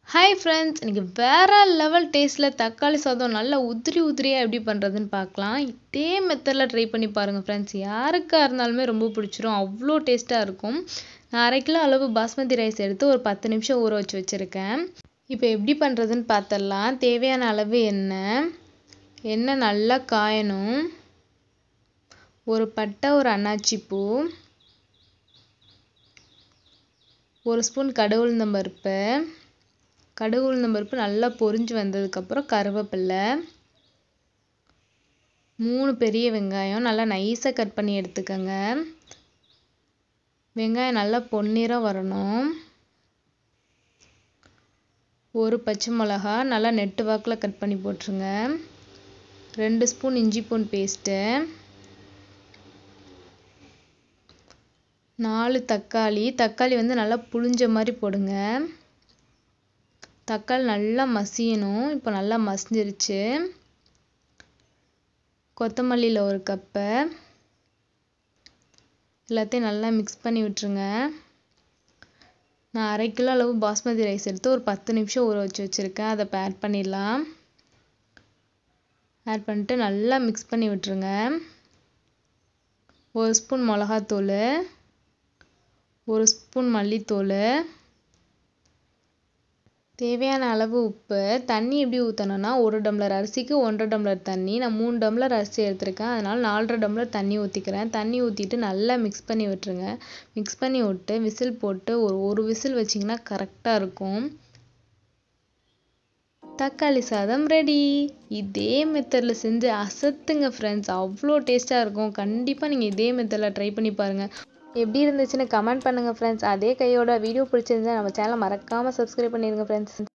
hi friends இன்னைக்கு வேற level டேஸ்ட்டில் தக்காளி சாதம் நல்லா உதிரி உதிரியாக எப்படி பண்ணுறதுன்னு பார்க்கலாம் இதே மெத்தடில் ட்ரை பண்ணி பாருங்கள் ஃப்ரெண்ட்ஸ் யாருக்காக இருந்தாலுமே ரொம்ப பிடிச்சிரும் அவ்வளோ டேஸ்ட்டாக இருக்கும் நான் அரை கிலோ அளவு பாஸ்மதி ரைஸ் எடுத்து ஒரு பத்து நிமிஷம் ஊற வச்சு வச்சுருக்கேன் இப்போ எப்படி பண்ணுறதுன்னு பார்த்துடலாம் தேவையான அளவு எண்ணெய் எண்ணெய் நல்லா காயணும் ஒரு பட்டை ஒரு அன்னாச்சி பூ ஒரு ஸ்பூன் கடுகு உளுந்தம் பருப்பு கடுகு உளுந்தம் பருப்பு நல்லா பொரிஞ்சு வந்ததுக்கப்புறம் கருவேப்பில்லை மூணு பெரிய வெங்காயம் நல்லா நைஸாக கட் பண்ணி எடுத்துக்கோங்க வெங்காயம் நல்லா பொன்னிறம் வரணும் ஒரு பச்சை மிளகா நல்லா நெட்டு வாக்கில் கட் பண்ணி போட்டுருங்க ரெண்டு ஸ்பூன் இஞ்சி பூண்டு பேஸ்ட்டு நாலு தக்காளி தக்காளி வந்து நல்லா புளிஞ்ச மாதிரி போடுங்க தக்காளி நல்லா மசியணும் இப்போ நல்லா மசிஞ்சிருச்சு கொத்தமல்லியில் ஒரு கப்பு எல்லாத்தையும் நல்லா மிக்ஸ் பண்ணி விட்டுருங்க நான் அரை கிலோ அளவு பாஸ்மதி ரைஸ் எடுத்து ஒரு பத்து நிமிஷம் ஊற வச்சு வச்சுருக்கேன் அதை இப்போ ஆட் பண்ணிடலாம் ஆட் பண்ணிட்டு நல்லா மிக்ஸ் பண்ணி விட்டுருங்க ஒரு ஸ்பூன் மிளகாத்தூள் ஒரு ஸ்பூன் மல்லித்தூள் தேவையான அளவு உப்பு தண்ணி எப்படி ஊற்றணும்னா ஒரு டம்ளர் அரிசிக்கு ஒன்றரை டம்ளர் தண்ணி நான் மூணு டம்ளர் அரிசி எடுத்திருக்கேன் அதனால் நாலரை டம்ளர் தண்ணி ஊற்றிக்கிறேன் தண்ணி ஊற்றிட்டு நல்லா மிக்ஸ் பண்ணி விட்டுருங்க மிக்ஸ் பண்ணி விட்டு விசில் போட்டு ஒரு ஒரு விசில் வச்சிங்கன்னா கரெக்டாக இருக்கும் தக்காளி சாதம் ரெடி இதே மெத்தடில் செஞ்சு அசத்துங்க ஃப்ரெண்ட்ஸ் அவ்வளோ டேஸ்ட்டாக இருக்கும் கண்டிப்பாக நீங்கள் இதே மெத்தடில் ட்ரை பண்ணி பாருங்கள் எப்படி இருந்துச்சுன்னு கமெண்ட் பண்ணுங்கள் ஃப்ரெண்ட்ஸ் அதே கையோட வீடியோ பிடிச்சிருந்தா நம்ம சேனலை மறக்காமல் சப்ஸ்கிரைப் பண்ணிடுங்க ஃப்ரெண்ட்ஸ்